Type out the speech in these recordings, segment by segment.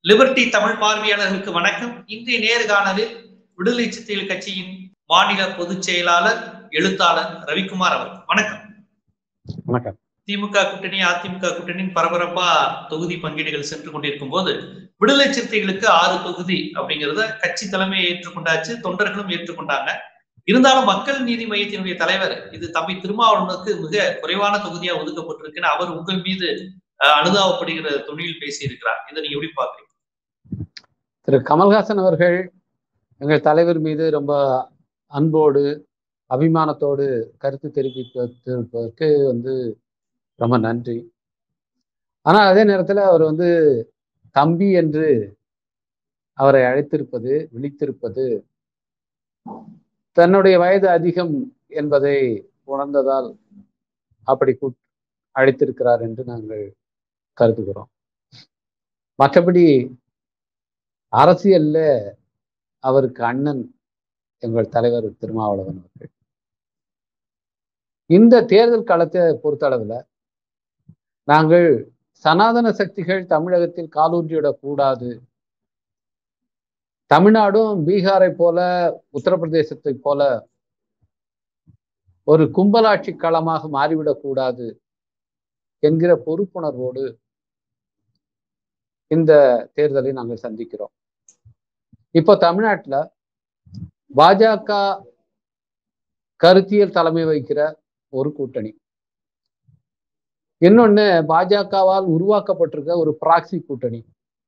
Liberty Tamil பார்வையாளர்களுக்கு வணக்கம் இன்றைய நேர்காணலில் விடுதலை சிறுத்தைகள் கட்சியின் மாநில பொதுச் செயலாளர் எழுத்தாளர் ரவிக்குமார் அவர் வணக்கம் வணக்கம் திமுக கூட்டணி அதிமுக கூட்டணியின் பரபரப்பா தொகுதி பங்கீடுகள் சென்று கொண்டிருக்கும் போது விடுதலை சிறுத்தைகளுக்கு ஆறு தொகுதி அப்படிங்கிறத கட்சி தலைமை ஏற்றுக்கொண்டாச்சு தொண்டர்களும் ஏற்றுக்கொண்டாங்க இருந்தாலும் மக்கள் நீதி மையத்தினுடைய தலைவர் இது தம்பி திருமாவளவனுக்கு மிக குறைவான தொகுதியா ஒதுக்கப்பட்டிருக்குன்னு அவர் உங்கள் மீது அஹ், அனுதாபப்படுகிற துணியில் பேசியிருக்கிறார் இதை நீங்க எப்படி பாக்குறீங்க திரு கமல்ஹாசன் அவர்கள் எங்கள் தலைவர் மீது ரொம்ப அன்போடு அபிமானத்தோடு கருத்து தெரிவிப்பதற்கு வந்து ரொம்ப நன்றி ஆனால் அதே நேரத்தில் அவர் வந்து தம்பி என்று அவரை அழைத்திருப்பது விழித்திருப்பது தன்னுடைய வயது அதிகம் என்பதை உணர்ந்ததால் அப்படி கூட் அழைத்திருக்கிறார் என்று நாங்கள் கருதுகிறோம் மற்றபடி அரசியல்ல அவருக்கு அண்ணன் எங்கள் தலைவர் திருமாவளவன் அவர்கள் இந்த தேர்தல் காலத்தை பொறுத்தளவுல நாங்கள் சனாதன சக்திகள் தமிழகத்தில் காலூன்றிவிடக் கூடாது தமிழ்நாடும் பீகாரை போல உத்தரப்பிரதேசத்தை போல ஒரு கும்பலாட்சி களமாக மாறிவிடக் கூடாது என்கிற பொறுப்புணர்வோடு இந்த தேர்தலை நாங்கள் சந்திக்கிறோம் இப்போ தமிழ்நாட்டில் பாஜக கருத்தியல் தலைமை வகிக்கிற ஒரு கூட்டணி இன்னொன்னு பாஜகவால் உருவாக்கப்பட்டிருக்க ஒரு பிராக்சி கூட்டணி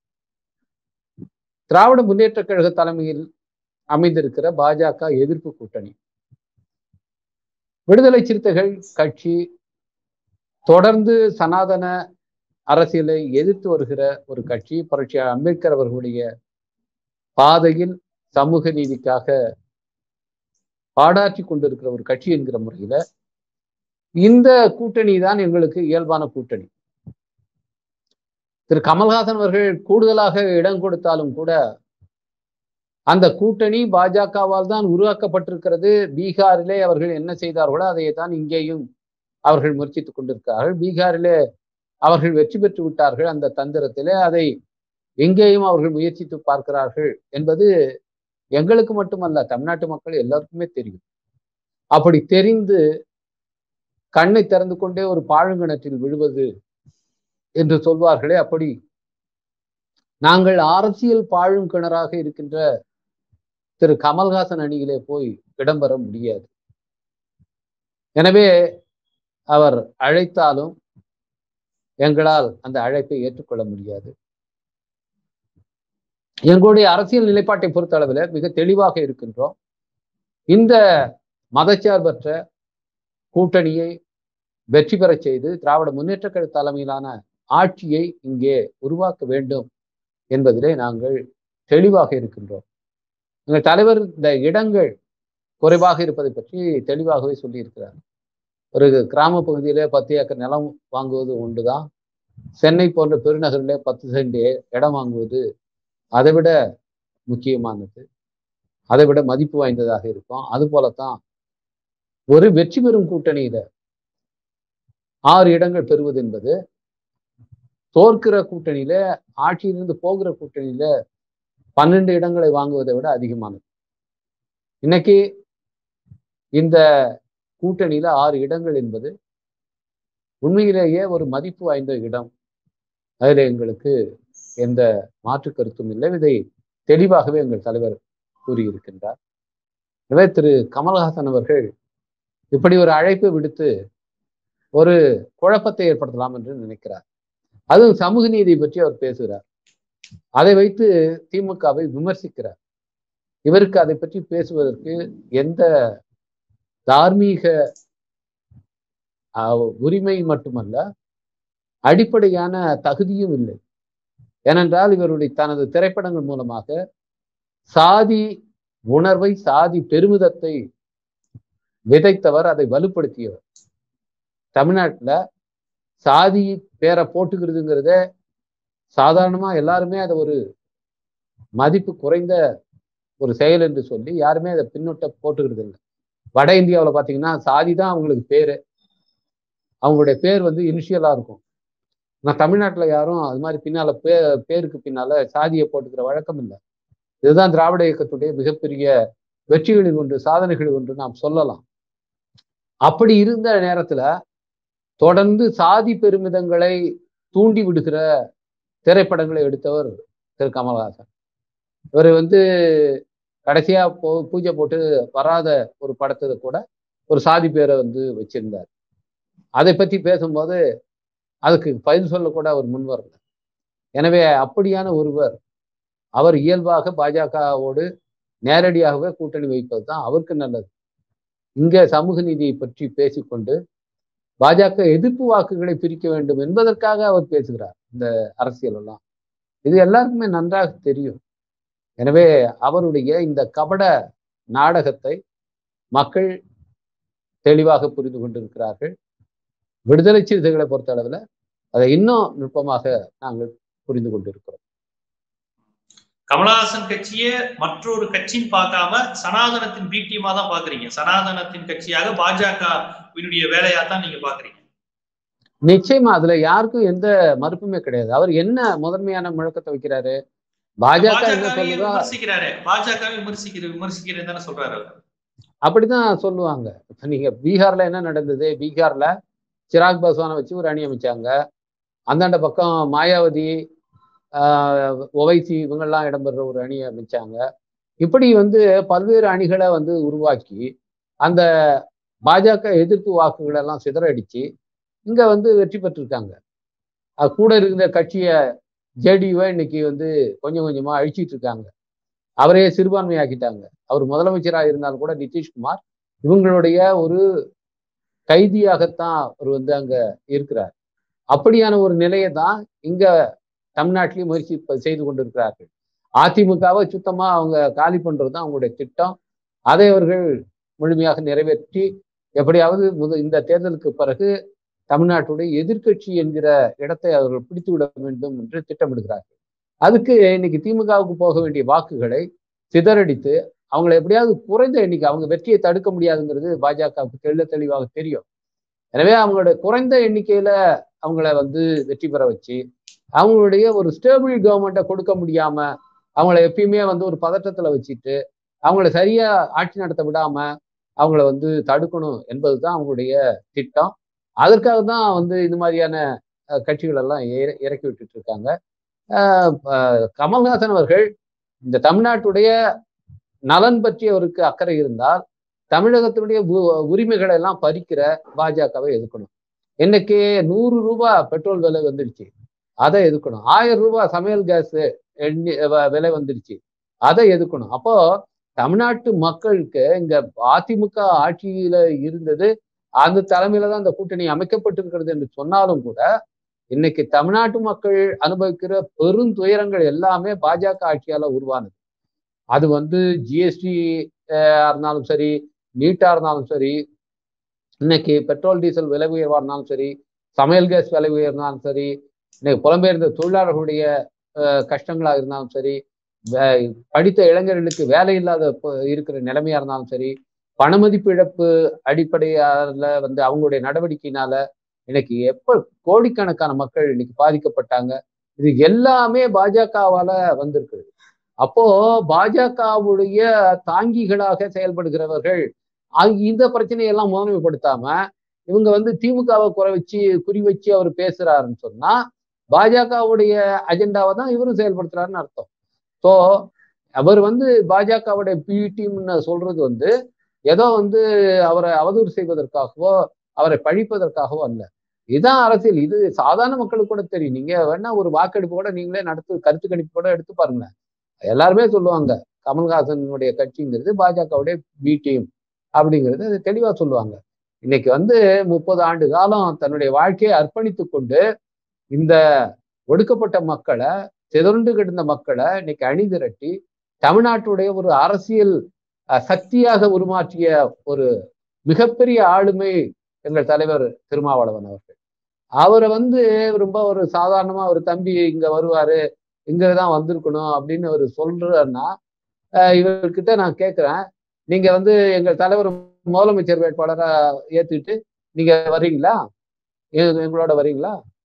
திராவிட முன்னேற்ற கழக தலைமையில் அமைந்திருக்கிற பாஜக எதிர்ப்பு கூட்டணி விடுதலை சிறுத்தைகள் கட்சி தொடர்ந்து சனாதன அரசியலை எதிர்த்து வருகிற ஒரு கட்சி புரட்சி அம்பேத்கர் அவர்களுடைய பாதையில் சமூக நீதிக்காக பாடாற்றி கொண்டிருக்கிற ஒரு கட்சி என்கிற முறையில இந்த கூட்டணி தான் எங்களுக்கு இயல்பான கூட்டணி திரு கமல்ஹாசன் அவர்கள் கூடுதலாக இடம் கொடுத்தாலும் கூட அந்த கூட்டணி பாஜகவால் தான் உருவாக்கப்பட்டிருக்கிறது பீகாரிலே அவர்கள் என்ன செய்தார்களோ அதை தான் இங்கேயும் அவர்கள் முயற்சித்துக் கொண்டிருக்கிறார்கள் பீகாரிலே அவர்கள் வெற்றி பெற்று விட்டார்கள் அந்த தந்திரத்திலே அதை எங்கேயும் அவர்கள் முயற்சித்து பார்க்கிறார்கள் என்பது எங்களுக்கு மட்டுமல்ல தமிழ்நாட்டு மக்கள் எல்லாருக்குமே தெரியும் அப்படி தெரிந்து கண்ணை திறந்து கொண்டே ஒரு பாழுங்கணற்றில் விழுவது என்று சொல்வார்களே அப்படி நாங்கள் அரசியல் பாழுங்கிணறாக இருக்கின்ற திரு கமல்ஹாசன் அணியிலே போய் இடம்பெற முடியாது எனவே அவர் அழைத்தாலும் எங்களால் அந்த அழைப்பை ஏற்றுக்கொள்ள முடியாது எங்களுடைய அரசியல் நிலைப்பாட்டை பொறுத்த அளவில் மிக தெளிவாக இருக்கின்றோம் இந்த மதச்சார்பற்ற கூட்டணியை வெற்றி பெறச் செய்து திராவிட முன்னேற்ற கழக தலைமையிலான ஆட்சியை இங்கே உருவாக்க வேண்டும் என்பதிலே நாங்கள் தெளிவாக இருக்கின்றோம் எங்கள் தலைவர் இந்த இடங்கள் குறைவாக இருப்பதை பற்றி தெளிவாகவே சொல்லியிருக்கிறார் ஒரு கிராம பகுதியிலே பத்து ஏக்கர் நிலம் வாங்குவது ஒன்றுதான் சென்னை போன்ற பெருநகரிலே பத்து சென்ட் இடம் வாங்குவது அதை விட முக்கியமானது அதை விட மதிப்பு வாய்ந்ததாக இருக்கும் அது போலத்தான் ஒரு வெற்றி பெறும் கூட்டணியில ஆறு இடங்கள் பெறுவது என்பது தோற்கிற கூட்டணியில ஆட்சியிலிருந்து போகிற கூட்டணியில பன்னெண்டு இடங்களை வாங்குவதை விட அதிகமானது இன்னைக்கு இந்த கூட்டணியில ஆறு இடங்கள் என்பது உண்மையிலேயே ஒரு மதிப்பு வாய்ந்த இடம் அதில் எங்களுக்கு எந்த மாற்று கருத்தும் இல்லை இதை தெளிவாகவே எங்கள் தலைவர் கூறியிருக்கின்றார் எனவே திரு கமல்ஹாசன் அவர்கள் இப்படி ஒரு அழைப்பு விடுத்து ஒரு குழப்பத்தை ஏற்படுத்தலாம் என்று நினைக்கிறார் அதுவும் சமூக நீதி பற்றி அவர் பேசுகிறார் அதை வைத்து திமுகவை விமர்சிக்கிறார் இவருக்கு அதை பற்றி பேசுவதற்கு எந்த தார்மீக உரிமை மட்டுமல்ல அடிப்படையான தகுதியும் இல்லை ஏனென்றால் இவருடைய தனது திரைப்படங்கள் மூலமாக சாதி உணர்வை சாதி பெருமிதத்தை விதைத்தவர் அதை வலுப்படுத்தியவர் தமிழ்நாட்டில் சாதி பேரை போட்டுக்கிறதுங்கிறத சாதாரணமா எல்லாருமே அதை ஒரு மதிப்பு குறைந்த ஒரு செயல் என்று சொல்லி யாருமே அதை பின்னோட்ட போட்டுக்கிறது இல்லை வட இந்தியாவில் பார்த்தீங்கன்னா சாதி தான் அவங்களுக்கு பேரு அவங்களுடைய பேர் வந்து இனிஷியலா இருக்கும் நான் தமிழ்நாட்டுல யாரும் அது மாதிரி பின்னால பே பேருக்கு பின்னால சாதியை போட்டுக்கிற வழக்கம் இல்லை இதுதான் திராவிட இயக்கத்துடைய மிகப்பெரிய வெற்றிகளில் ஒன்று சாதனைகளில் ஒன்று நாம் சொல்லலாம் அப்படி இருந்த நேரத்துல தொடர்ந்து சாதி பெருமிதங்களை தூண்டி விடுகிற திரைப்படங்களை எடுத்தவர் திரு கமல்ஹாசன் இவர் வந்து கடைசியா போ பூஜை போட்டு வராத ஒரு படத்தை கூட ஒரு சாதி பேரை வந்து வச்சிருந்தார் அதை பத்தி பேசும்போது அதுக்கு பதில் சொல்ல கூட அவர் முன் வரல எனவே அப்படியான ஒருவர் அவர் இயல்பாக பாஜகவோடு நேரடியாகவே கூட்டணி வைப்பது தான் அவருக்கு நல்லது இங்க சமூக நீதியை பற்றி பேசிக்கொண்டு பாஜக எதிர்ப்பு வாக்குகளை பிரிக்க வேண்டும் என்பதற்காக அவர் பேசுகிறார் இந்த அரசியல் எல்லாம் இது எல்லாருக்குமே நன்றாக தெரியும் எனவே அவருடைய இந்த கபட நாடகத்தை மக்கள் தெளிவாக புரிந்து கொண்டிருக்கிறார்கள் விடுதலை சிறுத்தைகளை பொறுத்த அளவில் அதை இன்னும் நுட்பமாக நாங்கள் புரிந்து கொண்டிருக்கிறோம் கமலஹாசன் கட்சியை மற்றொரு கட்சின்னு பார்க்காம சனாதனத்தின் பி டீமா தான் பாக்குறீங்க சனாதனத்தின் கட்சியாக பாஜகவினுடைய வேலையா தான் நீங்க பாக்குறீங்க நிச்சயமா அதுல யாருக்கும் எந்த மறுப்புமே கிடையாது அவர் என்ன முதன்மையான முழக்கத்தை வைக்கிறாரு பாஜக என்ன பாஜகவை சொல்லுதோ விமர்சிக்கிறாரு பாஜகவை விமர்சிக்கிற விமர்சிக்கிறேன் தானே சொல்றாரு அவர் அப்படிதான் சொல்லுவாங்க இப்ப நீங்க பீகார்ல என்ன நடந்தது பீகார்ல சிராக் பாஸ்வானை வச்சு ஒரு அணி அமைச்சாங்க அந்தாண்ட பக்கம் மாயாவதி ஆஹ் ஒவைசி இவங்கெல்லாம் இடம்பெற ஒரு அணியை அமைச்சாங்க இப்படி வந்து பல்வேறு அணிகளை வந்து உருவாக்கி அந்த பாஜக எதிர்ப்பு வாக்குகளை எல்லாம் சிதறடிச்சு இங்க வந்து வெற்றி பெற்றிருக்காங்க அது கூட இருந்த கட்சியை ஜேடியுவை இன்னைக்கு வந்து கொஞ்சம் கொஞ்சமா அழிச்சிட்டு இருக்காங்க அவரே சிறுபான்மையாக்கிட்டாங்க அவர் முதலமைச்சராக இருந்தாலும் கூட நிதிஷ்குமார் இவங்களுடைய ஒரு கைதியாகத்தான் அவர் வந்து அங்க இருக்கிறார் அப்படியான ஒரு நிலையை தான் இங்க தமிழ்நாட்டிலையும் முயற்சி ப- செய்து கொண்டிருக்கிறார்கள் அதிமுகவை சுத்தமா அவங்க காலி பண்றது தான் அவங்களுடைய திட்டம் அதை அவர்கள் முழுமையாக நிறைவேற்றி எப்படியாவது முத இந்த தேர்தலுக்கு பிறகு தமிழ்நாட்டுடைய எதிர்க்கட்சி என்கிற இடத்தை அவர்கள் பிடித்து விட வேண்டும் என்று திட்டமிடுகிறார்கள் அதுக்கு இன்னைக்கு திமுகவுக்கு போக வேண்டிய வாக்குகளை சிதறடித்து அவங்களை எப்படியாவது குறைந்த எண்ணிக்கை அவங்க வெற்றியை தடுக்க முடியாதுங்கிறது பாஜகவுக்கு தெள்ள தெளிவாக தெரியும் எனவே அவங்களுடைய குறைந்த எண்ணிக்கையில அவங்கள வந்து வெற்றி பெற வச்சு அவங்களுடைய ஒரு ஸ்டேபிள் கவர்மெண்ட்டை கொடுக்க முடியாம அவங்கள எப்பயுமே வந்து ஒரு பதட்டத்துல வச்சுட்டு அவங்கள சரியா ஆட்சி நடத்த விடாம அவங்கள வந்து தடுக்கணும் என்பதுதான் அவங்களுடைய திட்டம் அதற்காக தான் வந்து இது மாதிரியான அஹ், கட்சிகள் எல்லாம் இற- இறக்கி விட்டுட்டு இருக்காங்க அஹ், அஹ், கமல்ஹாசன் அவர்கள் இந்த தமிழ்நாட்டுடைய நலன் பற்றி அவருக்கு அக்கறை இருந்தால் தமிழகத்தினுடைய உ- உரிமைகளை எல்லாம் பறிக்கிற பாஜகவை எதிர்க்கணும் இன்னைக்கு நூறு ரூபாய் பெட்ரோல் விலை வந்துடுச்சு அதை எதுக்கணும் ஆயிரம் ரூபாய் சமையல் கேஸ் எண்ணி வ- விலை வந்துடுச்சு அதை எதுக்கணும் அப்போ தமிழ்நாட்டு மக்களுக்கு இங்க அதிமுக ஆட்சியில இருந்தது அந்த தலைமையில தான் இந்த கூட்டணி அமைக்கப்பட்டிருக்கிறது என்று சொன்னாலும் கூட இன்னைக்கு தமிழ்நாட்டு மக்கள் அனுபவிக்கிற பெரும் துயரங்கள் எல்லாமே பாஜக ஆட்சியால உருவானது அது வந்து ஜிஎஸ்டி இருந்தாலும் சரி நீட்டா இருந்தாலும் சரி இன்னைக்கு பெட்ரோல் டீசல் விலை உயர்வா இருந்தாலும் சரி சமையல் கேஸ் விலை உயர்ந்தாலும் சரி இன்னைக்கு புலம்பெயர்ந்த தொழிலாளர்களுடைய அஹ், கஷ்டங்களா இருந்தாலும் சரி வே- படித்த இளைஞர்களுக்கு வேலை இல்லாத ப- இருக்கிற நிலைமையா இருந்தாலும் சரி பணமதிப்பு இழப்பு அடிப்படையால வந்து அவங்களுடைய நடவடிக்கையினால இன்னைக்கு எப்ப கோடிக்கணக்கான மக்கள் இன்னைக்கு பாதிக்கப்பட்டாங்க இது எல்லாமே பாஜகவால வந்திருக்கு அப்போ பாஜகவுடைய தாங்கிகளாக செயல்படுகிறவர்கள் அங்க இந்த பிரச்சனையெல்லாம் முதன்மைப்படுத்தாம இவங்க வந்து திமுகவை குறை வச்சு குறி வச்சு அவர் பேசுறாருன்னு சொன்னா பாஜகவுடைய அஜெண்டாவை தான் இவரும் செயல்படுத்துறாருன்னு அர்த்தம் ஸோ அவர் வந்து பாஜகவுடைய பி டீம்னு சொல்றது வந்து ஏதோ வந்து அவரை அவதூறு செய்வதற்காகவோ அவரை பழிப்பதற்காகவோ அல்ல இதுதான் அரசியல் இது சாதாரண மக்களுக்கு கூட தெரியும் நீங்க வேணா ஒரு வாக்கெடுப்பு கூட நீங்களே நடத்து கருத்து கணிப்பு கூட எடுத்து பாருங்களேன் எல்லாருமே சொல்லுவாங்க கமல்ஹாசனுடைய கட்சிங்கிறது பாஜகவுடைய பி டீம் அப்படிங்கிறது அது தெளிவா சொல்லுவாங்க இன்னைக்கு வந்து முப்பது ஆண்டு காலம் தன்னுடைய வாழ்க்கையை அர்ப்பணித்து கொண்டு இந்த ஒடுக்கப்பட்ட மக்களை சிதறுண்டு கிடந்த மக்களை இன்னைக்கு அணி திரட்டி தமிழ்நாட்டுடைய ஒரு அரசியல் அஹ், சக்தியாக உருமாற்றிய ஒரு மிகப்பெரிய ஆளுமை எங்கள் தலைவர் திருமாவளவன் அவர்கள் அவரை வந்து ரொம்ப ஒரு சாதாரணமா ஒரு தம்பி இங்க வருவாரு இங்க தான் வந்திருக்கணும் அப்படின்னு அவர் சொல்றாருன்னா அஹ், இவர்கிட்ட நான் கேட்கிறேன் நீங்க வந்து எங்கள் தலைவர் முதலமைச்சர் வேட்பாளரா ஏத்துக்கிட்டு நீங்க வர்றீங்களா எ- எங்களோட வர்றீங்களா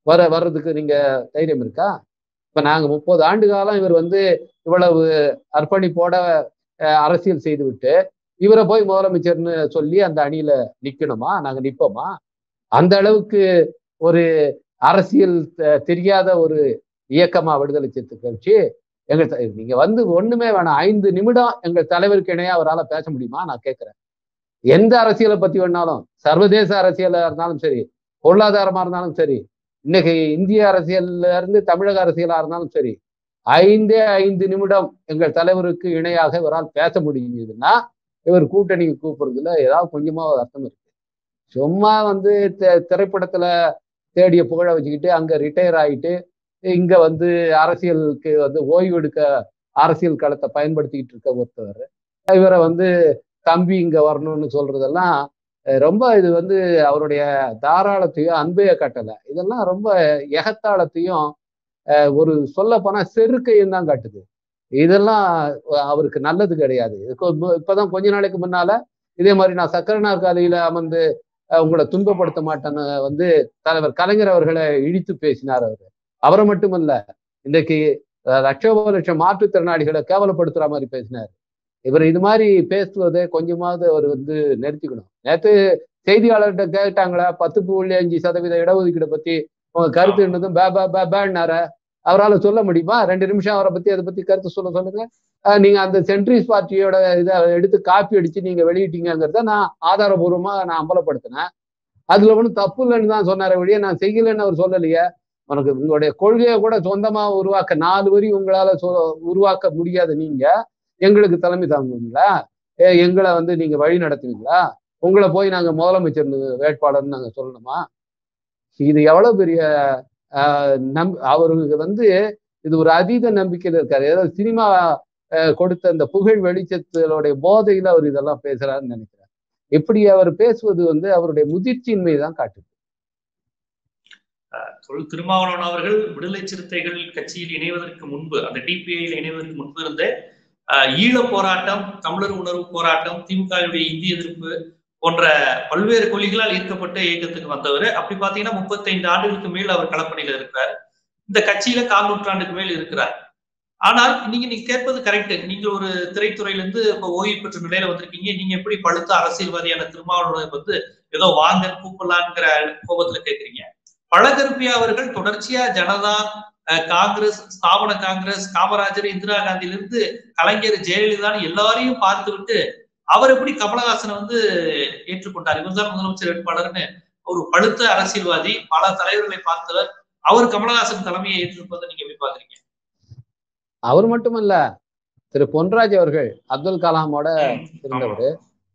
வர வர்றதுக்கு நீங்க தைரியம் இருக்கா இப்ப நாங்க முப்பது ஆண்டு காலம் இவர் வந்து இவ்வளவு அர்ப்பணிப்போட அஹ், அரசியல் செய்து விட்டு இவரை போய் முதலமைச்சர்னு சொல்லி அந்த அணியில நிக்கணுமா நாங்க நிப்போமா அந்த அளவுக்கு ஒரு அரசியல் தெ- தெரியாத ஒரு இயக்கமா விடுதலை சிறுத்தை கட்சி எங்க த- நீங்க வந்து ஒண்ணுமே வேணாம் ஐந்து நிமிடம் எங்க தலைவருக்கு இணையா அவரால் பேச முடியுமா நான் கேட்கிறேன் எந்த அரசியலை பத்தி வேணாலும் சர்வதேச அரசியலா இருந்தாலும் சரி பொருளாதாரமா இருந்தாலும் சரி இன்னைக்கு இந்திய அரசியல்ல இருந்து தமிழக அரசியலா இருந்தாலும் சரி ஐந்தே ஐந்து நிமிடம் எங்கள் தலைவருக்கு இணையாக இவரால் பேச முடிஞ்சதுன்னா இவர் கூட்டணிக்கு கூப்பிடுறதுல ஏதாவது கொஞ்சமா ஒரு அர்த்தம் இருக்கு சும்மா வந்து தி- திரைப்படத்துல தேடிய புகழ வச்சுக்கிட்டு அங்க ரிட்டையர் ஆகிட்டு இங்க வந்து அரசியலுக்கு வந்து ஓய்வு எடுக்க அரசியல் களத்தை பயன்படுத்திக்கிட்டு இருக்க ஒருத்தவர் இவரை வந்து தம்பி இங்க வரணும்னு சொல்றதெல்லாம் அஹ் ரொம்ப இது வந்து அவருடைய தாராளத்தையும் அன்பைய கட்டலை இதெல்லாம் ரொம்ப எகத்தாளத்தையும் அஹ் ஒரு சொல்ல போனா செருக்கையும் தான் காட்டுது இதெல்லாம் அவருக்கு நல்லது கிடையாது இதுக்கு மு- இப்பதான் கொஞ்ச நாளைக்கு முன்னால இதே மாதிரி நான் சக்கர நாற்காலியில அமர்ந்து அஹ் உங்களை துன்பப்படுத்த மாட்டேன்னு வந்து தலைவர் கலைஞர் அவர்களை இழித்து பேசினார் அவர் அவரை மட்டுமல்ல இன்றைக்கு அஹ், லட்சோப லட்சம் மாற்றுத்திறனாளிகளை கேவலப்படுத்துற மாதிரி பேசினார் இவர் இது மாதிரி பேசுவதை கொஞ்சமாவது அவர் வந்து நிறுத்திக்கணும் நேற்று செய்தியாளர்கிட்ட கேட்டாங்களா பத்து புள்ளி அஞ்சு சதவீத இடஒதுக்கீடை பத்தி உங்க கருத்து என்னதும் பே பே பே பேன்னார அவரால் சொல்ல முடியுமா ரெண்டு நிமிஷம் அவரை பத்தி அதை பத்தி கருத்து சொல்ல சொல்லுங்க அஹ் நீங்க அந்த சென்ட்ரிஸ் பார்ட்டியோட இதை எடுத்து காப்பி அடிச்சு நீங்க வெளியிட்டீங்கிறத நான் ஆதாரபூர்வமா நான் அம்பலப்படுத்தினேன் அதுல ஒன்றும் தப்பு இல்லைன்னு தான் சொன்னார வழியே நான் செய்யலைன்னு அவர் சொல்லலையே உனக்கு உங்களுடைய கொள்கையை கூட சொந்தமா உருவாக்க நாலு வரி உங்களால சொ உருவாக்க முடியாத நீங்க எங்களுக்கு தலைமை தாங்குவீங்களா ஏ எங்களை வந்து நீங்க வழி நடத்துவீங்களா உங்களை போய் நாங்க முதலமைச்சர் வேட்பாளர்னு நாங்க சொல்லணுமா இது எவ்வளவு பெரிய ஆஹ், நம் அவருக்கு வந்து இது ஒரு அதீத நம்பிக்கையில இருக்காரு ஏதோ சினிமா ஆஹ், கொடுத்த அந்த புகழ் வெளிச்சத்தினுடைய போதையில அவர் இதெல்லாம் பேசுறாருன்னு நினைக்கிறேன் இப்படி அவர் பேசுவது வந்து அவருடைய முதிர்ச்சியின்மை தான் காட்டுது தொல் திருமாவளவன் அவர்கள் விடுதலை சிறுத்தைகள் கட்சியில் இணைவதற்கு முன்பு அந்த டிபிஐயில் இணைவதற்கு முன்பு இருந்த ஆஹ், ஈழ போராட்டம் தமிழர் உணர்வு போராட்டம் திமுகவுடைய இந்திய எதிர்ப்பு போன்ற பல்வேறு கொள்கைகளால் ஈர்க்கப்பட்ட இயக்கத்துக்கு வந்தவர் அப்படி பாத்தீங்கன்னா முப்பத்தைந்து ஆண்டுகளுக்கு மேல் அவர் களப்பணியில இருக்கிறார் இந்த கட்சியில கால் நூற்றாண்டுக்கு மேல் இருக்கிறார் ஆனால் நீங்க நீங்க கேட்பது கரெக்ட் நீங்க ஒரு திரைத்துறையில இருந்து இப்ப ஓய்வு பெற்ற நிலையில வந்திருக்கீங்க நீங்க எப்படி பழுத்த அரசியல்வாதியான திருமாவளவன் வந்து ஏதோ வாங்க கூப்பிடலாங்கிற கோபத்துல கேக்குறீங்க பழகருப்பியா அவர்கள் தொடர்ச்சியா ஜனதா அஹ், காங்கிரஸ் ஸ்தாபன காங்கிரஸ் காமராஜர் இந்திரா காந்தியிலிருந்து கலைஞர் ஜெயலலிதான்னு எல்லாரையும் பார்த்து விட்டு அவர் எப்படி கமலஹாசனை வந்து ஏற்றுக்கொண்டார் இவர்தான் முதலமைச்சர் வேட்பாளர்னு ஒரு பழுத்த அரசியல்வாதி பல தலைவர்களை பார்த்தவர் அவர் கமலஹாசன் தலைமையை ஏற்றிருப்பதை நீங்க எப்படி பாக்குறீங்க அவர் மட்டுமல்ல திரு பொன்ராஜ் அவர்கள் அப்துல் கலாமோட இருந்தவர்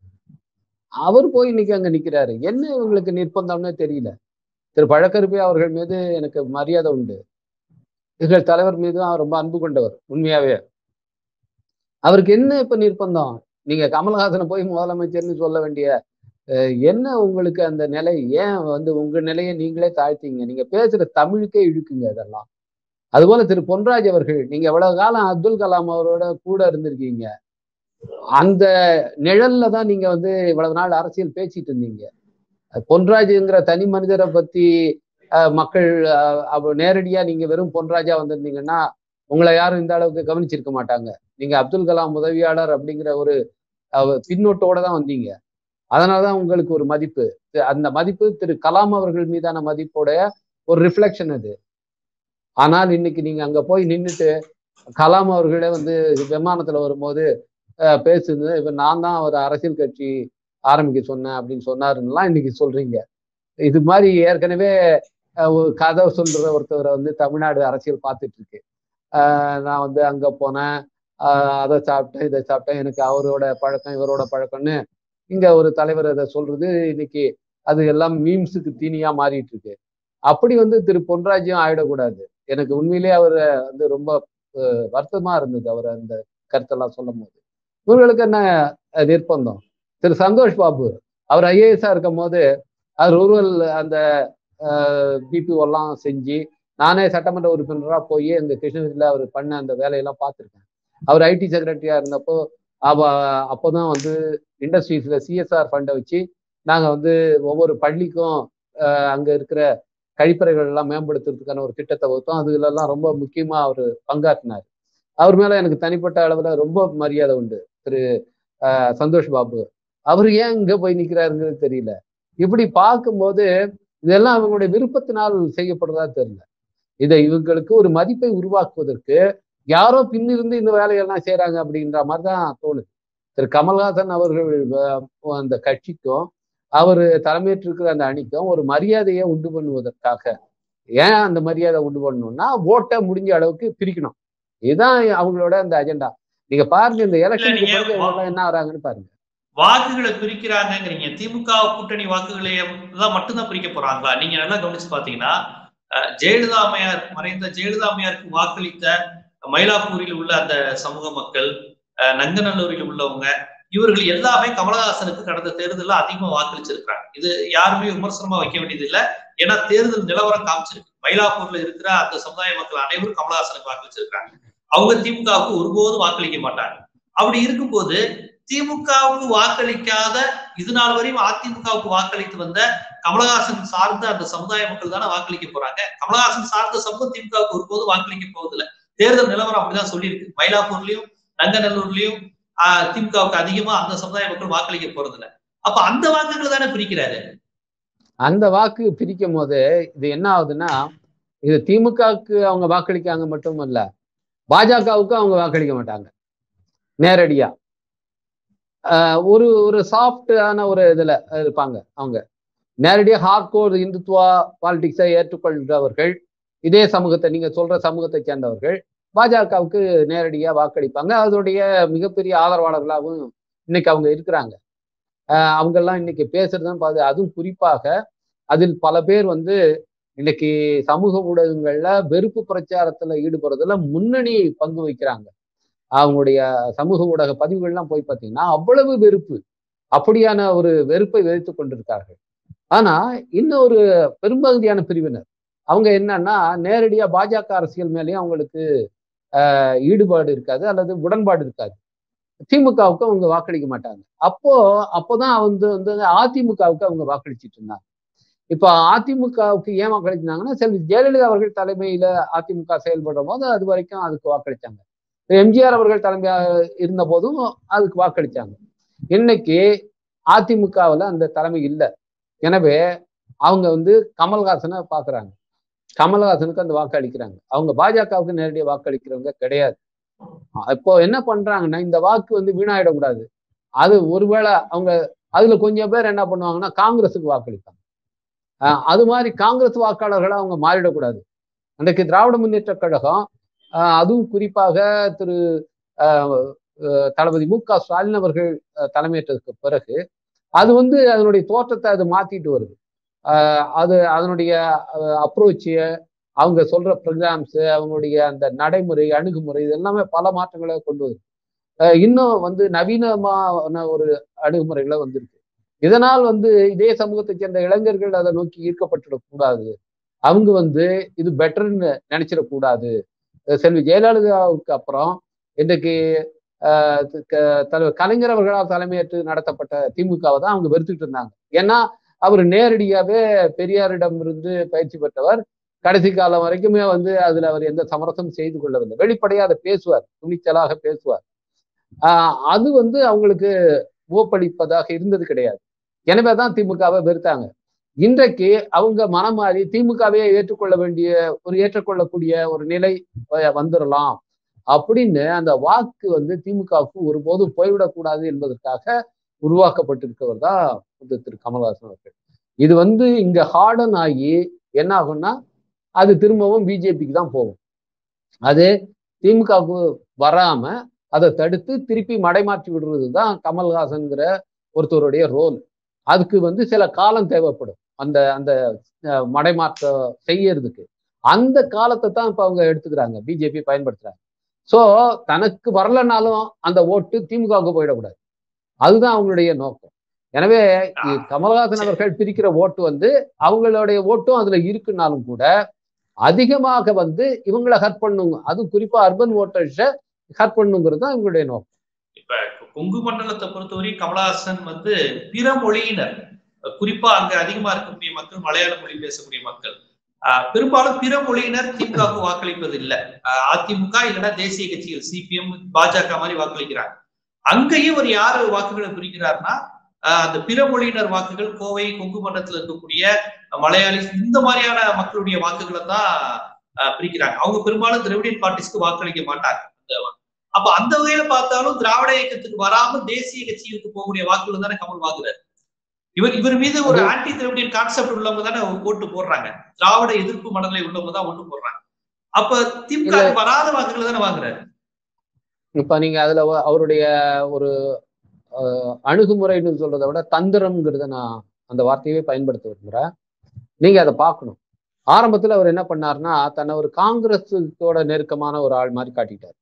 அவர் போய் இன்னைக்கு அங்க நிக்கிறாரு என்ன இவங்களுக்கு நிர்பந்தம்னு தெரியல திரு பழக்கருப்பி அவர்கள் மீது எனக்கு மரியாதை உண்டு எங்கள் தலைவர் மீதும் அவர் ரொம்ப அன்பு கொண்டவர் உண்மையாவே அவருக்கு என்ன இப்ப நிர்பந்தம் நீங்க கமல்ஹாசனை போய் முதலமைச்சர்னு சொல்ல வேண்டிய அஹ், என்ன உங்களுக்கு அந்த நிலை ஏன் வந்து உங்க நிலையை நீங்களே தாழ்த்தீங்க நீங்க பேசுற தமிழுக்கே இழுக்குங்க அதெல்லாம் அதுபோல திரு பொன்ராஜ் அவர்கள் நீங்க எவ்வளவு காலம் அப்துல் கலாம் அவரோட கூட இருந்திருக்கீங்க அந்த நிழல்ல தான் நீங்க வந்து இவ்வளவு நாள் அரசியல் பேசிட்டு இருந்தீங்க பொன்ராஜுங்கிற தனி மனிதரை பத்தி அஹ், மக்கள் அஹ், அவ- நேரடியா நீங்க வெறும் பொன்ராஜா வந்திருந்தீங்கன்னா உங்களை யாரும் இந்த அளவுக்கு கவனிச்சிருக்க மாட்டாங்க நீங்க அப்துல் கலாம் உதவியாளர் அப்படிங்கிற ஒரு அஹ், பின்னோட்டோட தான் வந்தீங்க அதனாலதான் உங்களுக்கு ஒரு மதிப்பு தி- அந்த மதிப்பு திரு கலாம் அவர்கள் மீதான மதிப்போடைய ஒரு ரிஃப்ளெக்ஷன் அது ஆனால் இன்னைக்கு நீங்க அங்க போய் நின்றுட்டு கலாம் அவர்களே வந்து விமானத்துல வரும்போது அஹ், பேசுது இப்ப நான் தான் ஒரு அரசியல் கட்சி ஆரம்பிக்க சொன்னேன் அப்படின்னு சொன்னாருன்னெல்லாம் இன்னைக்கு சொல்றீங்க இது மாதிரி ஏற்கனவே அஹ், ஒரு கதை சொல்ற ஒருத்தவரை வந்து தமிழ்நாடு அரசியல் பார்த்துட்டு இருக்கு அஹ், நான் வந்து அங்க போனேன் அஹ், அதை சாப்பிட்டேன் இதை சாப்பிட்டேன் எனக்கு அவரோட பழக்கம் இவரோட பழக்கம்னு இங்க ஒரு தலைவர் அதை சொல்றது இன்னைக்கு அது எல்லாம் மீம்ஸுக்கு தீனியா மாறிட்டு இருக்கு அப்படி வந்து திரு பொன்ராஜ்யம் ஆயிடக்கூடாது எனக்கு உண்மையிலேயே அவர் வந்து ரொம்ப அஹ், வருத்தமா இருந்தது அவர் அந்த கருத்தெல்லாம் சொல்லும் போது இவர்களுக்கு என்ன அஹ், நிர்பந்தம் திரு சந்தோஷ் பாபு அவர் ஐஏஎஸ்ஆ இருக்கும் போது அவர் ரூரல் அந்த பிபிஓ எல்லாம் செஞ்சு நானே சட்டமன்ற உறுப்பினராக போய் இந்த கிருஷ்ணகிரியில் அவர் பண்ண அந்த வேலையெல்லாம் பார்த்துருக்கேன் அவர் ஐடி செக்ரட்டரியா இருந்தப்போ அவ அப்போதான் வந்து இண்டஸ்ட்ரீஸ்ல சிஎஸ்ஆர் ஃபண்டை வச்சு நாங்கள் வந்து ஒவ்வொரு பள்ளிக்கும் அஹ், அங்க இருக்கிற கழிப்பறைகள் எல்லாம் மேம்படுத்துறதுக்கான ஒரு திட்டத்தை வகுத்தோம் அதுல எல்லாம் ரொம்ப முக்கியமா அவர் பங்காற்றினார் அவர் மேல எனக்கு தனிப்பட்ட அளவுல ரொம்ப மரியாதை உண்டு திரு சந்தோஷ் பாபு அவர் ஏன் இங்க போய் நிக்கிறாருங்கிறது தெரியல இப்படி பார்க்கும்போது இதெல்லாம் அவங்களுடைய விருப்பத்தினால் செய்யப்படுறதா தெரியல இதை இவங்களுக்கு ஒரு மதிப்பை உருவாக்குவதற்கு யாரோ பின்னிருந்து இந்த வேலையெல்லாம் செய்யறாங்க அப்படின்ற மாதிரி தான் தோணுது திரு கமல்ஹாசன் அவர்கள் அந்த கட்சிக்கும் அவர் தலைமையேற்றிருக்கிற அந்த அணிக்கும் ஒரு மரியாதையை உண்டு பண்ணுவதற்காக ஏன் அந்த மரியாதை உண்டு பண்ணணும்னா ஓட்டை முடிஞ்ச அளவுக்கு பிரிக்கணும் இதுதான் அவங்களோட அந்த அஜெண்டா நீங்க பாருங்க இந்த எலெக்ஷனுக்கு பிறகு இவங்க என்ன வராங்கன்னு பாருங்க வாக்குகளை பிரிக்கிறாங்கிறீங்க திமுக கூட்டணி வாக்குகளை தான் மட்டும்தான் பிரிக்க போறாங்களா நீங்க நல்லா கவனிச்சு பாத்தீங்கன்னா ஜெயலலிதா அம்மையார் மறைந்த ஜெயலலிதா அம்மையாருக்கு வாக்களித்த மயிலாப்பூரில் உள்ள அந்த சமூக மக்கள் நங்கநல்லூரில் உள்ளவங்க இவர்கள் எல்லாமே கமலஹாசனுக்கு கடந்த தேர்தலில் அதிகமா வாக்களிச்சிருக்காங்க இது யாருமே விமர்சனமா வைக்க வேண்டியது இல்லை ஏன்னா தேர்தல் நிலவரம் காமிச்சிருக்கு மயிலாப்பூர்ல இருக்கிற அந்த சமுதாய மக்கள் அனைவரும் கமலஹாசனுக்கு வாக்களிச்சிருக்காங்க அவங்க திமுகவுக்கு ஒருபோதும் வாக்களிக்க மாட்டாங்க அப்படி இருக்கும்போது திமுகவுக்கு வாக்களிக்காத இது நாள் வரையும் அதிமுகவுக்கு வாக்களித்து வந்த கமலஹாசன் சார்ந்த அந்த சமுதாய மக்கள் தானே வாக்களிக்க போறாங்க கமலஹாசன் சார்ந்த சமூகம் திமுகவுக்கு ஒருபோதும் வாக்களிக்க போவதில்லை தேர்தல் நிலவரம் அப்படிதான் சொல்லியிருக்கு மயிலாப்பூர்லயும் நங்கநல்லூர்லயும் ஆஹ் திமுகவுக்கு அதிகமா அந்த சமுதாய மக்கள் வாக்களிக்க போறது இல்ல அப்ப அந்த வாக்குகளை தானே பிரிக்கிறாரு அந்த வாக்கு பிரிக்கும் போது இது என்ன ஆகுதுன்னா இது திமுகவுக்கு அவங்க வாக்களிக்காங்க மட்டும் இல்ல பாஜகவுக்கும் அவங்க வாக்களிக்க மாட்டாங்க நேரடியா ஒரு ஒரு சாஃப்டான ஒரு இதுல இருப்பாங்க அவங்க நேரடியாக ஹார்ட்கோர் இந்துத்துவா பாலிடிக்ஸை ஏற்றுக்கொள்கிறவர்கள் இதே சமூகத்தை நீங்க சொல்ற சமூகத்தை சேர்ந்தவர்கள் பாஜகவுக்கு நேரடியாக வாக்களிப்பாங்க அதோடைய மிகப்பெரிய ஆதரவாளர்களாகவும் இன்னைக்கு அவங்க இருக்கிறாங்க அவங்கெல்லாம் இன்னைக்கு பேசுறதுன்னு பார்த்து அதுவும் குறிப்பாக அதில் பல பேர் வந்து இன்னைக்கு சமூக ஊடகங்கள்ல வெறுப்பு பிரச்சாரத்துல ஈடுபடுறதுல முன்னணி பங்கு வைக்கிறாங்க அவங்களுடைய சமூக ஊடக பதிவுகள்லாம் போய் பார்த்தீங்கன்னா அவ்வளவு வெறுப்பு அப்படியான ஒரு வெறுப்பை வெறுத்து கொண்டிருக்கார்கள் ஆனா இன்னொரு பெரும்பகுதியான பிரிவினர் அவங்க என்னன்னா நேரடியா பாஜக அரசியல் மேலேயும் அவங்களுக்கு ஈடுபாடு இருக்காது அல்லது உடன்பாடு இருக்காது திமுகவுக்கு அவங்க வாக்களிக்க மாட்டாங்க அப்போ அப்போதான் வந்து வந்து அதிமுகவுக்கு அவங்க வாக்களிச்சிட்டு இருந்தாங்க இப்போ அதிமுகவுக்கு ஏன் வாக்களிச்சிருந்தாங்கன்னா செல்வி ஜெயலலிதா அவர்கள் தலைமையில அதிமுக செயல்படும் போது அது வரைக்கும் அதுக்கு வாக்களிச்சாங்க எம்ஜிஆர் அவர்கள் தலைமையாக இருந்த போதும் அதுக்கு வாக்களிச்சாங்க இன்னைக்கு அதிமுகவில் அந்த தலைமை இல்லை எனவே அவங்க வந்து கமல்ஹாசனை பாக்குறாங்க கமல்ஹாசனுக்கு அந்த வாக்கு அளிக்கிறாங்க அவங்க பாஜகவுக்கு நேரடியாக வாக்களிக்கிறவங்க கிடையாது இப்போ என்ன பண்றாங்கன்னா இந்த வாக்கு வந்து வீணாயிடக்கூடாது அது ஒருவேளை அவங்க அதுல கொஞ்சம் பேர் என்ன பண்ணுவாங்கன்னா காங்கிரஸுக்கு வாக்களிப்பாங்க அது மாதிரி காங்கிரஸ் வாக்காளர்களை அவங்க மாறிடக்கூடாது அன்றைக்கு திராவிட முன்னேற்ற கழகம் அதுவும் குறிப்பாக திரு தளபதி மு க ஸ்டாலின் அவர்கள் தலைமையேற்றதுக்கு பிறகு அது வந்து அதனுடைய தோற்றத்தை அது மாத்திட்டு வருது அது அதனுடைய அப்ரோச்சு அவங்க சொல்ற ப்ரோக்ராம்ஸ் அவங்களுடைய அந்த நடைமுறை அணுகுமுறை இது எல்லாமே பல மாற்றங்களை கொண்டு வருது இன்னும் வந்து நவீனமான ஒரு அணுகுமுறைகளை வந்திருக்கு இதனால் வந்து இதே சமூகத்தை சேர்ந்த இளைஞர்கள் அதை நோக்கி ஈர்க்கப்பட்டுடக்கூடாது அவங்க வந்து இது பெட்டர்னு நினைச்சிடக்கூடாது செல்வி ஜெயலலிதாவுக்கு அப்புறம் இன்றைக்கு தலைவர் கலைஞர் அவர்களால் தலைமையேற்று நடத்தப்பட்ட திமுகவை தான் அவங்க வெறுத்துட்டு இருந்தாங்க ஏன்னா அவர் நேரடியாவே பெரியாரிடம் இருந்து பயிற்சி பெற்றவர் கடைசி காலம் வரைக்குமே வந்து அதுல அவர் எந்த சமரசம் செய்து கொள்ளவில்லை வெளிப்படையா அதை பேசுவார் துணிச்சலாக பேசுவார் ஆஹ் அது வந்து அவங்களுக்கு ஓப்பளிப்பதாக இருந்தது கிடையாது எனவே தான் திமுகவை வெறுத்தாங்க இன்றைக்கு அவங்க மனம் மாறி திமுகவே ஏற்றுக்கொள்ள வேண்டிய ஒரு ஏற்றுக்கொள்ளக்கூடிய ஒரு நிலை வந்துடலாம் அப்படின்னு அந்த வாக்கு வந்து திமுகவுக்கு ஒருபோதும் போய்விடக்கூடாது என்பதற்காக உருவாக்கப்பட்டிருக்கவர் தான் வந்து திரு கமல்ஹாசன் அவர்கள் இது வந்து இங்க ஹார்டன் ஆகி என்ன ஆகும்னா அது திரும்பவும் பிஜேபிக்கு தான் போகும் அது திமுகவுக்கு வராம அதை தடுத்து திருப்பி மடைமாற்றி விடுறது தான் கமல்ஹாசன்கிற ஒருத்தருடைய ரோல் அதுக்கு வந்து சில காலம் தேவைப்படும் அந்த அந்த மடைமாற்றம் செய்யறதுக்கு அந்த காலத்தை தான் இப்ப அவங்க எடுத்துக்கிறாங்க பிஜேபி பயன்படுத்துறாங்க சோ தனக்கு வரலனாலும் அந்த ஓட்டு திமுகவுக்கு போயிடக்கூடாது அதுதான் அவங்களுடைய நோக்கம் எனவே கமல்ஹாசன் அவர்கள் பிரிக்கிற ஓட்டு வந்து அவங்களுடைய ஓட்டும் அதுல இருக்குனாலும் கூட அதிகமாக வந்து இவங்களை ஹர்ட் பண்ணுங்க அதுவும் குறிப்பா அர்பன் ஓட்டர்ஸை ஹர்ட் பண்ணுங்கிறது தான் இவங்களுடைய நோக்கம் இப்ப கொங்கு மண்டலத்தை பொறுத்தவரை கமலஹாசன் வந்து பிற மொழியினர் குறிப்பா அங்க அதிகமா இருக்கக்கூடிய மக்கள் மலையாள மொழி பேசக்கூடிய மக்கள் ஆஹ் பெரும்பாலும் பிற மொழியினர் திமுகவுக்கு வாக்களிப்பது இல்லை அதிமுக இல்லைன்னா தேசிய கட்சிகள் சிபிஎம் பாஜக மாதிரி வாக்களிக்கிறாங்க அங்கேயும் ஒரு யாரு வாக்குகளை பிரிக்கிறார்னா அந்த பிற மொழியினர் வாக்குகள் கோவை கொங்கு மண்டலத்தில் இருக்கக்கூடிய மலையாளி இந்த மாதிரியான மக்களுடைய வாக்குகளை தான் பிரிக்கிறாங்க அவங்க பெரும்பாலும் திராவிடியன் பார்ட்டிஸ்க்கு வாக்களிக்க மாட்டாங்க அப்ப அந்த வகையில பார்த்தாலும் திராவிட இயக்கத்துக்கு வராம தேசிய கட்சிகளுக்கு போகக்கூடிய வாக்குகள் தானே கமல் வாங்குறாரு இவர் இவர் மீது ஒரு ஆன்டி திராவிடியன் கான்செப்ட் உள்ளவங்க தானே ஓட்டு போடுறாங்க திராவிட எதிர்ப்பு மனநிலை உள்ளவங்க தான் ஓட்டு போடுறாங்க அப்ப திமுக வராத வாக்குகளை தானே வாங்குறாரு இப்ப நீங்க அதுல அவருடைய ஒரு அணுகுமுறைன்னு சொல்றதை விட தந்திரம்ங்கிறத நான் அந்த வார்த்தையவே பயன்படுத்த விரும்புறேன் நீங்க அதை பார்க்கணும் ஆரம்பத்துல அவர் என்ன பண்ணாருன்னா தன்னை ஒரு காங்கிரஸோட நெருக்கமான ஒரு ஆள் மாதிரி காட்டிட்டார்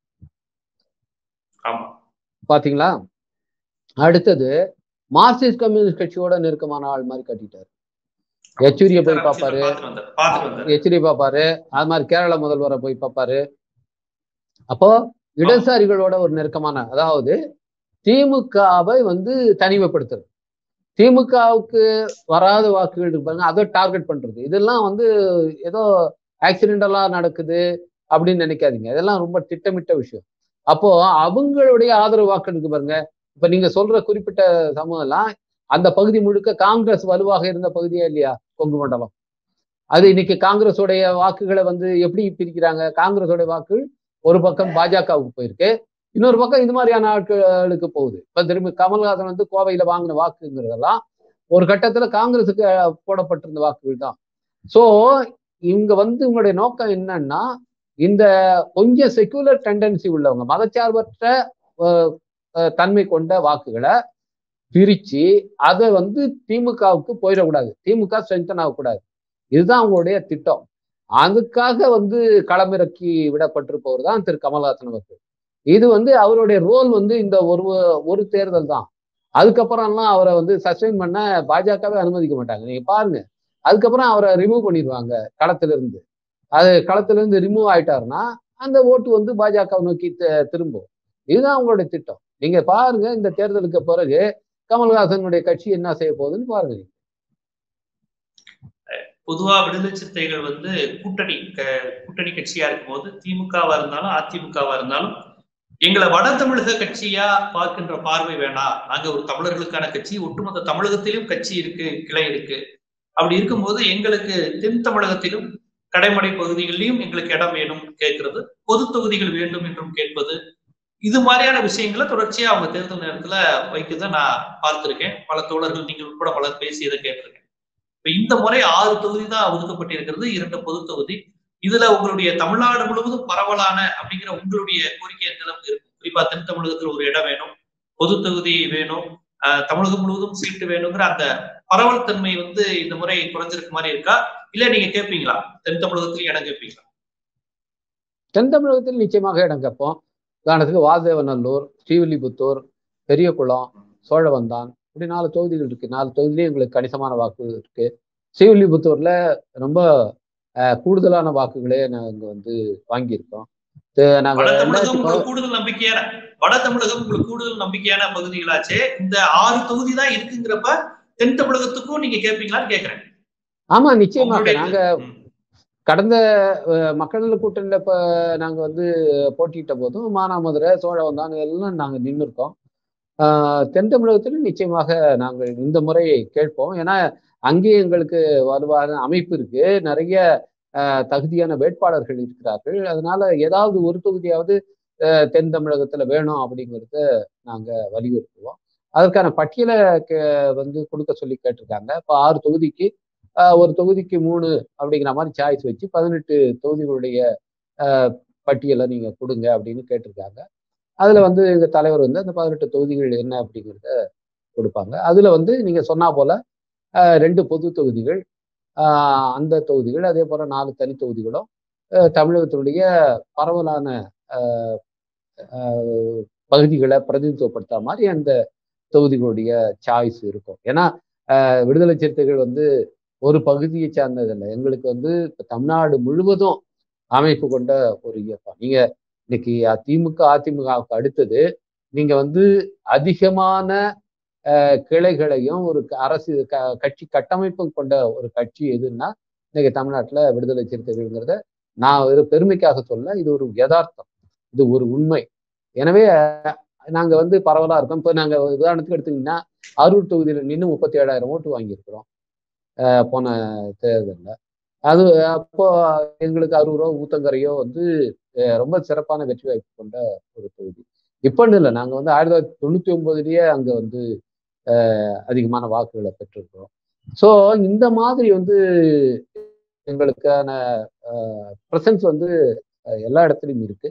பாத்தீங்களா அடுத்தது மார்க்சிஸ்ட் கம்யூனிஸ்ட் கட்சியோட நெருக்கமான ஆள் மாதிரி காட்டிட்டாரு யெச்சூரிய போய் பார்ப்பாரு யெச்சூரிய பார்ப்பாரு அது மாதிரி கேரள முதல்வரை போய் பார்ப்பாரு அப்போ இடதுசாரிகளோட ஒரு நெருக்கமான அதாவது திமுகவை வந்து தனிமைப்படுத்துறது திமுகவுக்கு வராத வாக்குகள் இருப்பாங்க அதை டார்கெட் பண்றது இதெல்லாம் வந்து ஏதோ ஆக்சிடென்டலா நடக்குது அப்படின்னு நினைக்காதீங்க இதெல்லாம் ரொம்ப திட்டமிட்ட விஷயம் அப்போ அவங்களுடைய ஆதரவு வாக்கு இருக்கு பாருங்க இப்ப நீங்க சொல்ற குறிப்பிட்ட சமூகம் எல்லாம் அந்த பகுதி முழுக்க காங்கிரஸ் வலுவாக இருந்த பகுதியா இல்லையா கொங்கு மண்டலம் அது இன்னைக்கு காங்கிரஸோடைய வாக்குகளை வந்து எப்படி பிரிக்கிறாங்க காங்கிரஸோடைய வாக்குகள் ஒரு பக்கம் பாஜகவுக்கு போயிருக்கு இன்னொரு பக்கம் இந்த மாதிரியான ஆட்களுக்கு போகுது இப்ப திரும்பி கமல்ஹாசன் வந்து கோவையில வாங்கின வாக்குங்கிறதெல்லாம் ஒரு கட்டத்துல காங்கிரஸுக்கு போடப்பட்டிருந்த வாக்குகள் தான் சோ இவங்க வந்து உங்களுடைய நோக்கம் என்னன்னா இந்த கொஞ்சம் செக்குலர் டெண்டன்சி உள்ளவங்க மதச்சார்பற்ற தன்மை கொண்ட வாக்குகளை பிரிச்சு அதை வந்து திமுகவுக்கு போயிடக்கூடாது திமுக ஸ்ட்ரென்தன் ஆகக்கூடாது இதுதான் அவங்களுடைய திட்டம் அதுக்காக வந்து களமிறக்கி விடப்பட்டிருப்பவர் தான் திரு கமல்ஹாசன் அவர்கள் இது வந்து அவருடைய ரோல் வந்து இந்த ஒரு ஒரு தேர்தல் தான் அதுக்கப்புறம்லாம் அவரை வந்து சஸ்டெயின் பண்ண பாஜகவே அனுமதிக்க மாட்டாங்க நீங்க பாருங்க அதுக்கப்புறம் அவரை ரிமூவ் பண்ணிடுவாங்க களத்துல இருந்து அது களத்துல இருந்து ரிமூவ் ஆயிட்டாருன்னா அந்த ஓட்டு வந்து பாஜக நோக்கி திரும்பும் இதுதான் அவங்களுடைய திட்டம் நீங்க பாருங்க இந்த தேர்தலுக்கு பிறகு கமல்ஹாசனுடைய கட்சி என்ன செய்ய போகுதுன்னு பாருங்க பொதுவா விடுதலை சிறுத்தைகள் வந்து கூட்டணி கூட்டணி கட்சியா இருக்கும் போது திமுகவா இருந்தாலும் அதிமுகவா இருந்தாலும் எங்களை வட தமிழக கட்சியா பார்க்கின்ற பார்வை வேணாம் நாங்க ஒரு தமிழர்களுக்கான கட்சி ஒட்டுமொத்த தமிழகத்திலும் கட்சி இருக்கு கிளை இருக்கு அப்படி இருக்கும்போது எங்களுக்கு தென் தமிழகத்திலும் கடைமடை பகுதிகளிலும் எங்களுக்கு இடம் வேணும் கேட்கறது பொது தொகுதிகள் வேண்டும் என்றும் கேட்பது இது மாதிரியான விஷயங்களை தொடர்ச்சியா அவங்க தேர்தல் நேரத்துல வைக்கத நான் பார்த்திருக்கேன் பல தோழர்கள் நீங்கள் உட்பட பலர் பேசியதை கேட்டிருக்கேன் இப்ப இந்த முறை ஆறு தொகுதி தான் ஒதுக்கப்பட்டிருக்கிறது இரண்டு பொது தொகுதி இதுல உங்களுடைய தமிழ்நாடு முழுவதும் பரவலான அப்படிங்கிற உங்களுடைய கோரிக்கை எந்த அளவுக்கு இருக்கும் குறிப்பா தென் தமிழகத்தில் ஒரு இடம் வேணும் பொது தொகுதி வேணும் தமிழகம் முழுவதும் சீட்டு வேணுங்கிற அந்த பரவல் தன்மை வந்து இந்த முறை குறைஞ்சிருக்க மாதிரி இருக்கா இல்ல நீங்க கேட்பீங்களா தென் தமிழகத்திலும் இடம் கேட்பீங்களா தென் தமிழகத்தில் நிச்சயமாக இடம் கேட்போம் உதாரணத்துக்கு வாசுதேவநல்லூர் ஸ்ரீவில்லிபுத்தூர் பெரியகுளம் சோழவந்தான் இப்படி நாலு தொகுதிகள் இருக்கு நாலு தொகுதியிலேயும் எங்களுக்கு கணிசமான வாக்கு இருக்கு ஸ்ரீவில்லிபுத்தூர்ல ரொம்ப கூடுதலான வாக்குகளே நாங்க வந்து வாங்கியிருக்கோம் கூடுதல் நம்பிக்கையான வட தமிழகம் உங்களுக்கு கூடுதல் நம்பிக்கையான பகுதிகளாச்சே இந்த ஆறு தொகுதி தான் இருக்குங்கிறப்ப தென் தமிழகத்துக்கும் நீங்க கேட்பீங்களான்னு கேக்குறேன் ஆமா நிச்சயமாக நாங்க கடந்த மக்கள் நல கூட்டணியில இப்ப நாங்க வந்து போட்டியிட்ட போதும் மானாமதுரை சோழவந்தான் எல்லாம் நாங்க நின்று இருக்கோம் தென் தமிழகத்திலும் நிச்சயமாக நாங்கள் இந்த முறையை கேட்போம் ஏன்னா அங்கேயும் எங்களுக்கு வலுவான அமைப்பு இருக்கு நிறைய தகுதியான வேட்பாளர்கள் இருக்கிறார்கள் அதனால ஏதாவது ஒரு தொகுதியாவது தென் தமிழகத்துல வேணும் அப்படிங்கிறத நாங்க வலியுறுத்துவோம் அதற்கான பட்டியலை வந்து கொடுக்க சொல்லி கேட்டிருக்காங்க இப்போ ஆறு தொகுதிக்கு ஒரு தொகுதிக்கு மூணு அப்படிங்கிற மாதிரி சாய்ஸ் வச்சு பதினெட்டு தொகுதிகளுடைய பட்டியலை நீங்க கொடுங்க அப்படின்னு கேட்டிருக்காங்க அதுல வந்து எங்க தலைவர் வந்து அந்த பதினெட்டு தொகுதிகள் என்ன அப்படிங்கிறத கொடுப்பாங்க அதுல வந்து நீங்க சொன்னா போல ரெண்டு பொது தொகுதிகள் அந்த தொகுதிகள் அதே போல நாலு தனி தொகுதிகளும் தமிழகத்தினுடைய பரவலான பகுதிகளை பிரதிநிதித்துவப்படுத்துற மாதிரி அந்த தொகுதிகளுடைய சாய்ஸ் இருக்கும் ஏன்னா விடுதலை சிறுத்தைகள் வந்து ஒரு பகுதியை சார்ந்ததில்லை எங்களுக்கு வந்து இப்போ தமிழ்நாடு முழுவதும் அமைப்பு கொண்ட ஒரு இயக்கம் நீங்க இன்னைக்கு திமுக அதிமுகவுக்கு அடுத்தது நீங்க வந்து அதிகமான கிளைகளையும் ஒரு அரசு க கட்சி கட்டமைப்பும் கொண்ட ஒரு கட்சி எதுன்னா இன்னைக்கு தமிழ்நாட்டுல விடுதலை சிறுத்தைகள்ங்கிறத நான் ஒரு பெருமைக்காக சொல்ல இது ஒரு யதார்த்தம் இது ஒரு உண்மை எனவே நாங்க வந்து பரவலா இருக்கோம் இப்போ நாங்க உதாரணத்துக்கு எடுத்தீங்கன்னா அரூர் தொகுதியில் நின்று முப்பத்தி ஏழாயிரம் ஓட்டு வாங்கியிருக்கிறோம் அஹ் போன தேர்தலில் அது அப்போ எங்களுக்கு அரூரோ ஊத்தங்கரையோ வந்து அஹ் ரொம்ப சிறப்பான வெற்றி வாய்ப்பு கொண்ட ஒரு தொகுதி இப்போன்னு இல்லை நாங்கள் வந்து ஆயிரத்தி தொள்ளாயிரத்தி தொண்ணூற்றி ஒன்பதுலேயே அங்கே வந்து அஹ் அதிகமான வாக்குகளை பெற்றிருக்கிறோம் ஸோ இந்த மாதிரி வந்து எங்களுக்கான ப்ரெசன்ஸ் வந்து அஹ் எல்லா இடத்துலையும் இருக்கு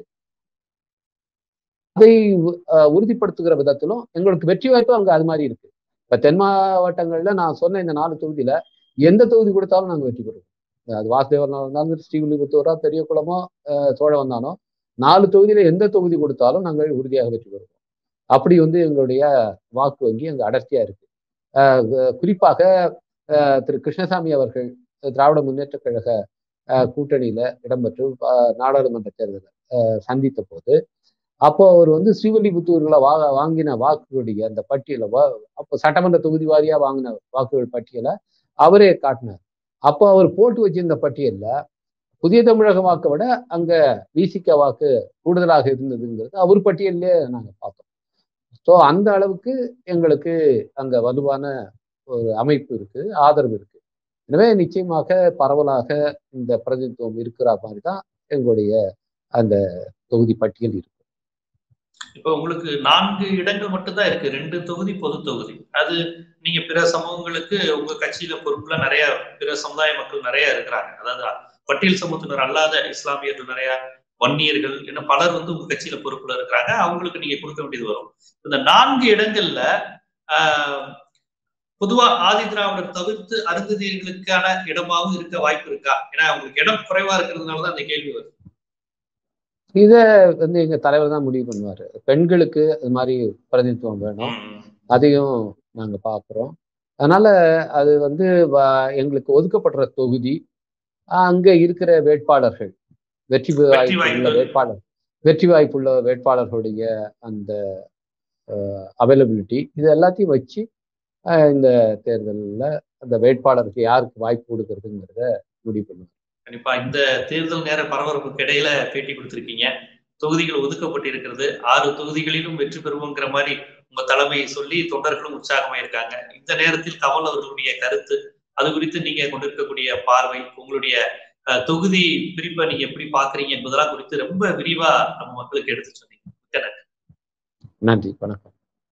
அதை அஹ் உறுதிப்படுத்துகிற விதத்திலும் எங்களுக்கு வெற்றி வாய்ப்பு அங்கே அது மாதிரி இருக்கு இப்போ தென் மாவட்டங்களில் நான் சொன்ன இந்த நாலு தொகுதியில எந்த தொகுதி கொடுத்தாலும் நாங்கள் வெற்றி பெறுவோம் அது வாசுதேவனா இருந்தாலும் ஸ்ரீவில்லிபுத்தூரா பெரிய குளமோ அஹ் சோழவந்தானோ நாலு தொகுதியில எந்த தொகுதி கொடுத்தாலும் நாங்கள் உறுதியாக வெற்றி பெறுவோம் அப்படி வந்து எங்களுடைய வாக்கு வங்கி அங்கே அடர்த்தியா இருக்கு அஹ் கு- குறிப்பாக அஹ் திரு கிருஷ்ணசாமி அவர்கள் திராவிட முன்னேற்ற கழக அஹ் கூட்டணியில இடம்பெற்று அஹ் நாடாளுமன்ற தேர்தலை அஹ் சந்தித்த போது அப்போ அவர் வந்து ஸ்ரீவில்லிபுத்தூர்ல வா வாங்கின வாக்குகளுடைய அந்த பட்டியலை வா- அப்போ சட்டமன்ற தொகுதி வாரியா வாங்கின வாக்குகள் பட்டியலை அவரே காட்டினார் அப்போ அவர் போட்டு வச்சிருந்த பட்டியல்ல புதிய தமிழக வாக்கை விட அங்க விசிக வாக்கு கூடுதலாக இருந்ததுங்கிறது அவர் பட்டியல்லே நாங்க பார்த்தோம் ஸோ அந்த அளவுக்கு எங்களுக்கு அங்க வலுவான ஒரு அமைப்பு இருக்கு ஆதரவு இருக்கு எனவே நிச்சயமாக பரவலாக இந்த பிரதிநிதித்துவம் இருக்கிற மாதிரி தான் எங்களுடைய அந்த தொகுதி பட்டியல் இருக்கு இப்ப உங்களுக்கு நான்கு இடங்கள் மட்டும்தான் இருக்கு ரெண்டு தொகுதி பொது தொகுதி அது நீங்க பிற சமூகங்களுக்கு உங்க கட்சியில பொறுப்புல நிறைய பிற சமுதாய மக்கள் நிறைய இருக்கிறாங்க அதாவது பட்டியல் சமூகத்தினர் அல்லாத இஸ்லாமியர்கள் நிறைய வன்னியர்கள் இன்னும் பலர் வந்து உங்க கட்சியில பொறுப்புல இருக்கிறாங்க அவங்களுக்கு நீங்க கொடுக்க வேண்டியது வரும் இந்த நான்கு இடங்கள்ல ஆஹ் பொதுவா ஆதி திராவிடர் தவிர்த்து அருந்ததியர்களுக்கான இடமாவும் இருக்க வாய்ப்பு இருக்கா ஏன்னா அவங்களுக்கு இடம் குறைவா இருக்கிறதுனாலதான் அந்த கேள்வி வருது இத வந்து எங்க தலைவர் தான் முடிவு பண்ணுவாரு பெண்களுக்கு அது மாதிரி பிரதிநிதித்துவம் வேணும் அதையும் நாங்க பாக்குறோம் அதனால அது வந்து வ- எங்களுக்கு ஒதுக்கப்படுற தொகுதி அங்க இருக்கிற வேட்பாளர்கள் வெற்றி வாய்ப்புள்ள வாய்ப்பு. வேட்பாளர் வெற்றி வாய்ப்புள்ள வேட்பாளர்களுடைய அந்த அவைலபிலிட்டி இது எல்லாத்தையும் வச்சு அஹ், இந்த தேர்தலில் அந்த வேட்பாளருக்கு யாருக்கு வாய்ப்பு கொடுக்கறதுங்கிறத முடிவு பண்ணுவாங்க கண்டிப்பா இந்த தேர்தல் நேர பரபரப்புக்கு இடையில பேட்டி கொடுத்திருக்கீங்க தொகுதிகள் ஒதுக்கப்பட்டிருக்கிறது ஆறு தொகுதிகளிலும் வெற்றி பெறுவோங்கிற மாதிரி உங்க தலைமையை சொல்லி தொண்டர்களும் உற்சாகமா இருக்காங்க இந்த நேரத்தில் கமல் அவர்களுடைய கருத்து அது குறித்து நீங்க கொண்டிருக்கக்கூடிய பார்வை உங்களுடைய அஹ், தொகுதி பிரிப்பை நீங்க எப்படி பாக்குறீங்க என்பதெல்லாம் குறித்து ரொம்ப விரிவா நம்ம மக்களுக்கு எடுத்து சொன்னீங்க மிக்க நன்றி. நன்றி வணக்கம்